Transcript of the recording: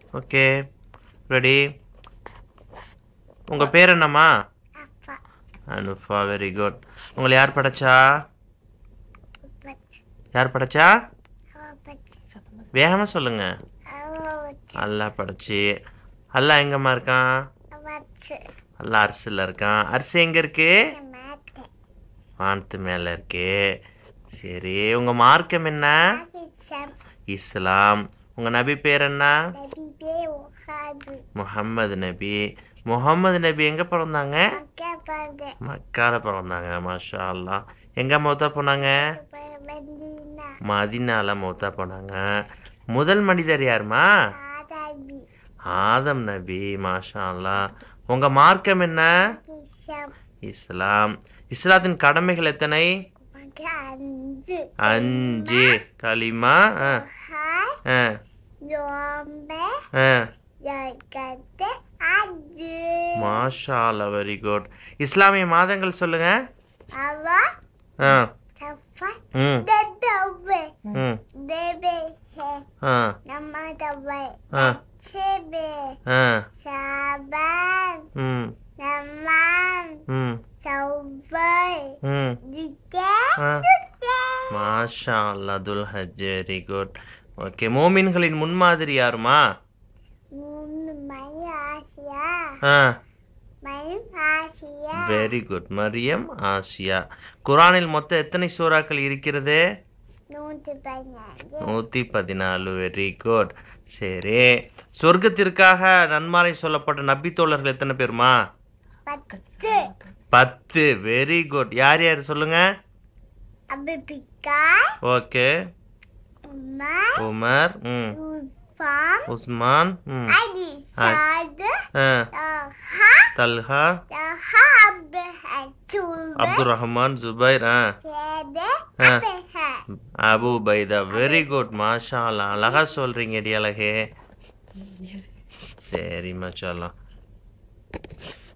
Okay ready உங்கள் பேர் என்னம்மா அப்பா அனுஃபா வெரி குட் உங்களை யார் படைச்சா பச்சு யார் படைச்சா அவ பச்சு வேகமாக சொல்லுங்க அவ வச்சு அல்லாஹ் படைச்சி அல்லாஹ் எங்கம்மா இருக்கான் வச்சு அல்லாஹ் அரிசியில் இருக்கான் அரிசி எங்கே இருக்கு மாட்டேன் வானத்து மேலே இருக்கு சரி உங்கள் மார்க்கம் என்ன ஆகிச்சம் இஸ்லாம் உங்கள் நபி பேர் என்ன நபிபே உஹாபு முஹம்மது நபி முகம்மது நபி எங்கே பிறந்தாங்க அக்கா பாடு மக்கால பிறந்தாங்க மாஷா அல்லாஹ் எங்கே மௌத்தா போனாங்க வந்தீனா மதினால மௌத்தா போனாங்க முதல் மனிதர் யாருமா ஆதாபி ஆதம் நபி மாஷா அல்லாஹ் உங்கள் மார்க்கம் என்ன ஆகிச்சம் இஸ்லாம் இஸ்லாத்தின் கடமைகள் எத்தனை மக அஞ்சு அஞ்சு களிமா ஆ ஹாய் ஆ ஜோம்பே ஆ ஜகத்து அஞ்சு மாஷா அல்லா வெரி குட் இஸ்லாமிய மாதங்கள் சொல்லுங்க அவ ஆ தப்பா ம் தடவை ம் தேவே ஹே ஆ நம்ம தவை ஆ சேபே ஆ சாபான் ம் நம்மான் ம் சௌவை ம் ஜுக்கே ஆ ஜுக்கே மாஷா அல்லா துல் ஹஜ் வெரி குட் ஓகே மோமின்களின் முன்மாதிரி யாருமா மூணு மணி ஆசியா ஆ மணி Asiya very good Mariam Asiya குரானில் மொத்தம் எத்தனை சூறாக்கள் இருக்கிறது நூற்றி பதினஞ்சு நூற்றி பதினாலு வெரி குட் சரி சொர்க்கத்திற்காக நன்மாரை சொல்லப்பட்ட நபி தோழர்கள் எத்தனை பேருமா பத்து பத்து வெரி குட் யார் யார் சொல்லுங்க அபிபிகாய் ஓகே உமர் உமர் ம் உஃபாம் உஸ்மான் ம் அடி சாது ஆ, தஹா தல்ஹா தஹா அபஹச்சுப அப்துல் ரஹ்மான் ஜுபைர் ஆ சேதே ஆ. அபஹ அபு பைதா வெரி குட் மாஷா அல்லா அழகா சொல்றீங்க டி அழகே சரி மாஷா அல்லா